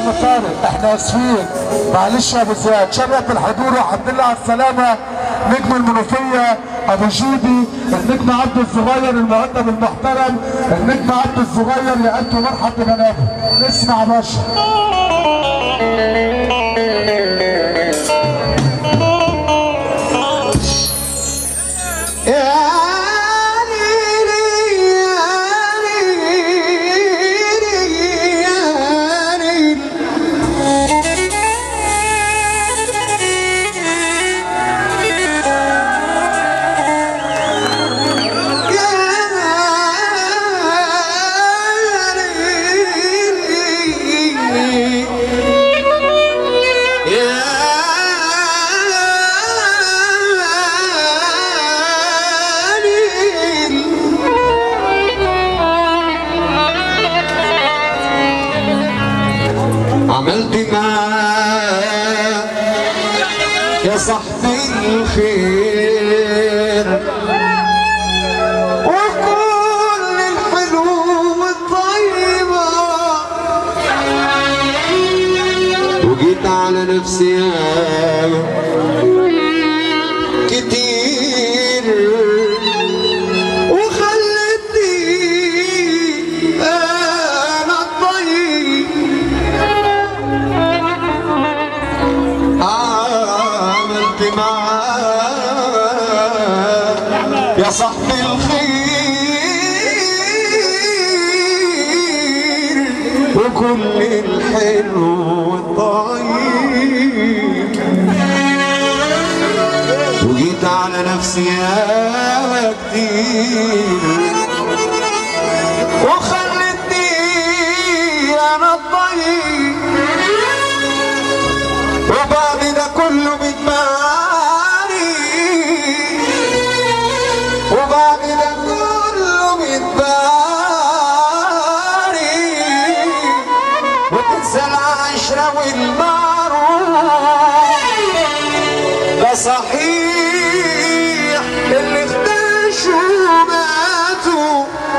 عم طارق احنا اسفين معلش يا ابو زياد شرف بالحضور والحمد لله على السلامه نجم المنوفيه ابو جيدي النجم عبد الصغير المؤدب المحترم النجم عبد الصغير يا انتم مرحب بجنابه نسمع باشا عملت معاه يا صاحبي الخير وكل الحلو والطيبة وجيت على نفسي ياما كتير وخلتني انا الطيب عملت معاه يا صاحبي الخير وكل الحلو والطيب وجيت على نفسي يا كتير وخلتني انا الطيب وبعد ده كله بيتباري وبعد ده كله بيتباري وتنسى العشرة والمعروف ده صحيح اللي اختشوا ماتوا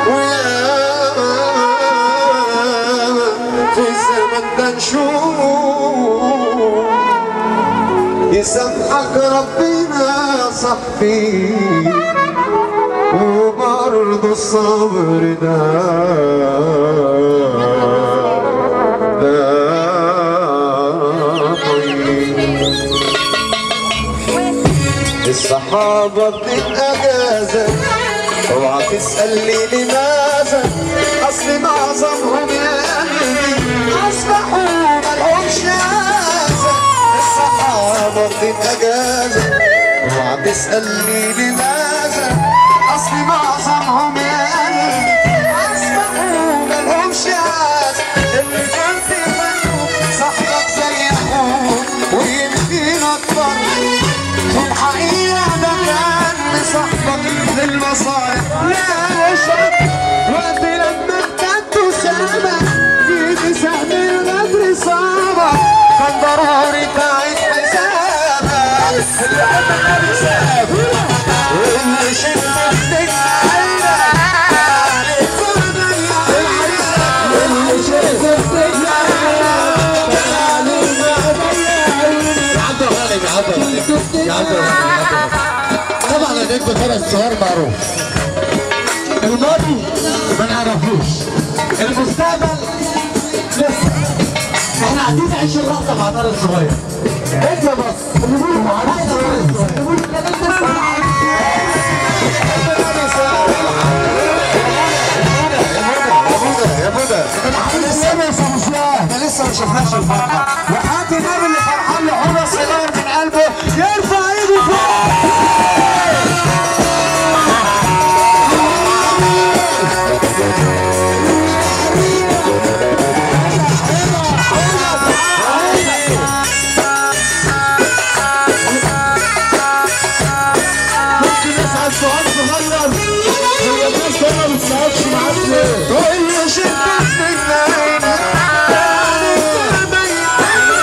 وياما في الزمن ده نشوف يسامحك ربنا يا صاحبي وبرضه الصبر ده ده طيب الصحابة بتتأجازة اوعى تسألني لماذا أصل معظمهم يا قلبي أصبحوا ملهمش عازة الصحابة بتتأجازة اوعى تسألني لماذا أصل معظمهم يا قلبي أصبحوا ملهمش عازة اللي كان في منه صاحبك زي أخوك ويمكن أكبر في الحقيقة ده كان صاحبك للمصالح لا شك وقت لما ابتدت سامة جيت سهم الغدر صعبة كان ضروري تعيد حسابك الأمل حساب واللي شفت فيك عليك والدنيا اللي شفت فيك عبد الغالب يا عبد الغالب يا عبد الغالب طبعا النجم خمس صور معروف الماضي ما نعرفوش المستقبل لسه احنا قاعدين نعيش اللحظه مع طارق الصغير انت بس اللي بيقول معانا طارق الصغير اللي بيقول يا بودا احنا لسه ما شفناش الفرحه وحياه النبي اللي فرحان لحومه صغير من قلبه يرفع ايده فوق ممكن نسال سؤال صغير هي الناس دايما ما بتسالش معاك ليه؟ واللي شفت فيك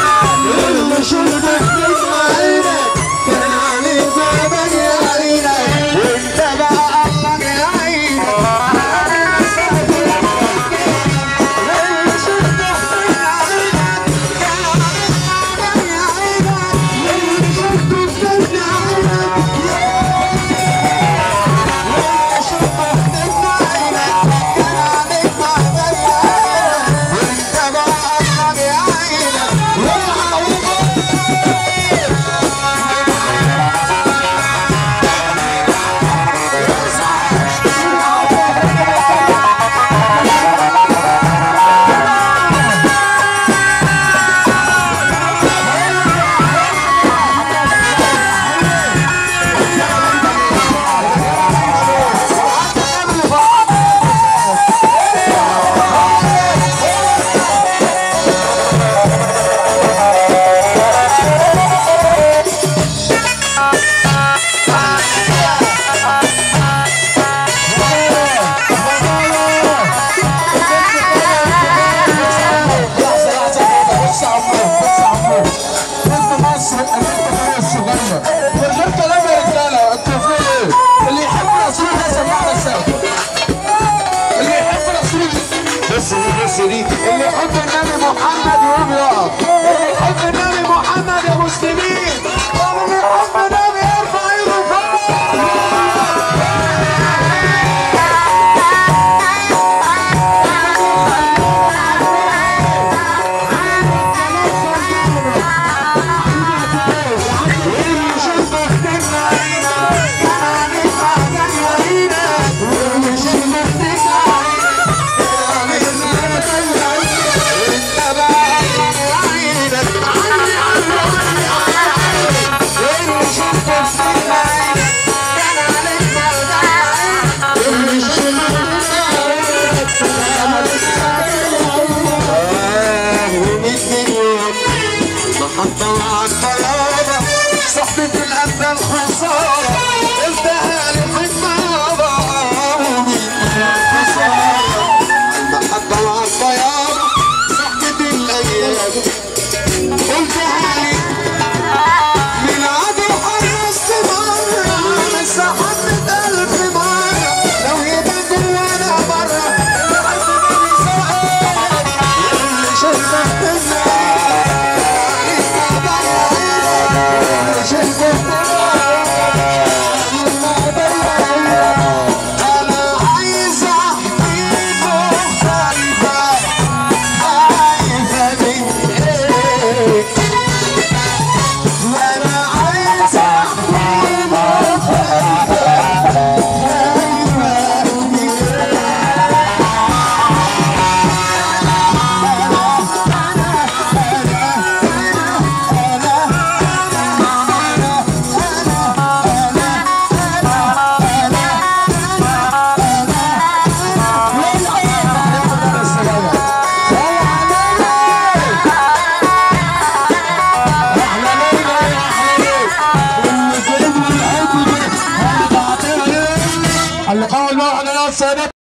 المحبة والطيابة صاحبة الأدنى الخسارة قلتها لي حمارة خسارة المحبة والطيابة صاحبة الأيام قلتها لي من عدو حرصت مرة بس حبت ألف مرة لو يبقى جوانا مرة تحسبني سؤال اللي شايفك اللي شايفك أنا عايز أحكي مختلفة خايفة من إيه وانا عايز احكي اللقاء الموعد على السادة